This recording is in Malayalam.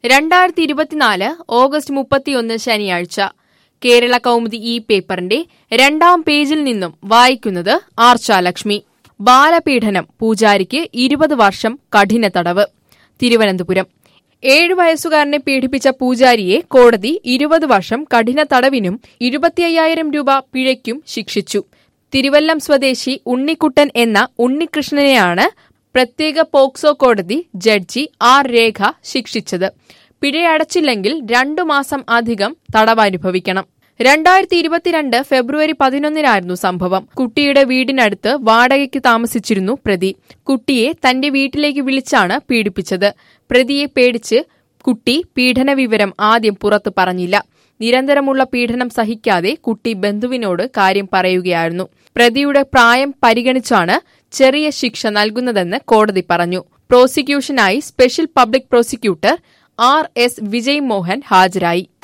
രണ്ടായിരത്തി ഇരുപത്തിനാല് ഓഗസ്റ്റ് മുപ്പത്തിയൊന്ന് ശനിയാഴ്ച കേരള കൗമുദി ഈ പേപ്പറിന്റെ രണ്ടാം പേജിൽ നിന്നും വായിക്കുന്നത് ആർച്ചാലക്ഷ്മി ബാലപീഡനം പൂജാരിക്ക് ഇരുപത് വർഷം കഠിന തടവ് തിരുവനന്തപുരം ഏഴു വയസ്സുകാരനെ പീഡിപ്പിച്ച പൂജാരിയെ കോടതി ഇരുപത് വർഷം കഠിന തടവിനും ഇരുപത്തിയ്യായിരം രൂപ പിഴയ്ക്കും ശിക്ഷിച്ചു തിരുവല്ലം സ്വദേശി ഉണ്ണിക്കുട്ടൻ എന്ന ഉണ്ണികൃഷ്ണനെയാണ് പ്രത്യേക പോക്സോ കോടതി ജഡ്ജി ആർ രേഖ ശിക്ഷിച്ചത് പിഴയടച്ചില്ലെങ്കിൽ രണ്ടു മാസം അധികം തടവനുഭവിക്കണം രണ്ടായിരത്തി ഇരുപത്തിരണ്ട് ഫെബ്രുവരി പതിനൊന്നിനായിരുന്നു സംഭവം കുട്ടിയുടെ വീടിനടുത്ത് വാടകയ്ക്ക് താമസിച്ചിരുന്നു പ്രതി കുട്ടിയെ തന്റെ വീട്ടിലേക്ക് വിളിച്ചാണ് പീഡിപ്പിച്ചത് പ്രതിയെ പേടിച്ച് കുട്ടി പീഡന വിവരം ആദ്യം പുറത്തു പറഞ്ഞില്ല നിരന്തരമുള്ള പീഡനം സഹിക്കാതെ കുട്ടി ബന്ധുവിനോട് കാര്യം പറയുകയായിരുന്നു പ്രതിയുടെ പ്രായം പരിഗണിച്ചാണ് ചെറിയ ശിക്ഷ നൽകുന്നതെന്ന് കോടതി പറഞ്ഞു പ്രോസിക്യൂഷനായി special public prosecutor R S Vijay Mohan ഹാജരായി